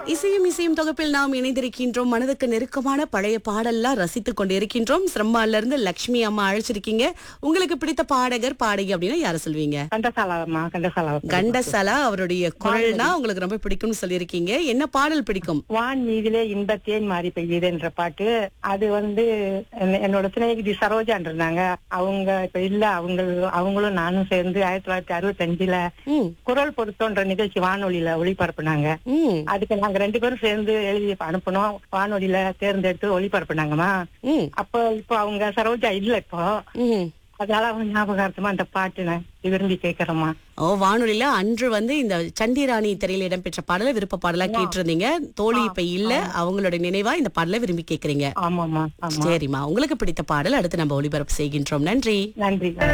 இசையும் இசையும் தொகுப்பில் நாம் இணைந்திருக்கின்றோம் மனதுக்கு நெருக்கமான பழைய பாடல்லாம் ரசித்துக் கொண்டிருக்கின்றோம் சிரம்மால இருந்து லட்சுமி அம்மா அழைச்சிருக்கீங்க உங்களுக்கு பிடித்த பாடகர் பாடகி அப்படின்னா யார சொல்வீங்க கண்டசாலாமா கண்டசாலா கண்டசலா அவருடைய குரல்னா உங்களுக்கு ரொம்ப பிடிக்கும்னு சொல்லியிருக்கீங்க என்ன பாடல் பிடிக்கும் வான் மீதிலே இன்ப தேன் மாறி பெய்யுது என்ற பாட்டு அது வந்து என்ன- என்னோட சிநேகிதி சரோஜான் இருந்தாங்க அவங்க இப்ப இல்ல அவங்க அவங்களும் நானும் சேர்ந்து ஆயிரத்தி தொள்ளாயிரத்தி அறுபத்தஞ்சுல ம் குரல் பொருத்தம்ன்ற நிகழ்ச்சி வானொலியில ஒளிபரப்புனாங்க ம் அதுக்கு நாங்க ரெண்டு பேரும் சேர்ந்து எழுதி அனுப்பணும் வானொலியில தேர்ந்தெடுத்து ஒளிபரப்புனாங்கம்மா ம் அப்போ இப்போ அவங்க சரோஜா இல்ல இப்போ ம் அதனால அவங்க ஞாபகார்த்தமா அந்த பாட்டு நான் விரும்பி கேட்கறேம்மா ஓ வானொலியில அன்று வந்து இந்த சண்டிராணி திரையில இடம்பெற்ற பாடல விருப்ப பாடலா கேட்டிருந்தீங்க தோழி இப்ப இல்ல அவங்களோட நினைவா இந்த பாடலை விரும்பி கேக்குறீங்க ஆமாமா ஆமா சரிம்மா உங்களுக்கு பிடித்த பாடல் அடுத்து நம்ம ஒளிபரப்பு செய்கின்றோம் நன்றி நன்றி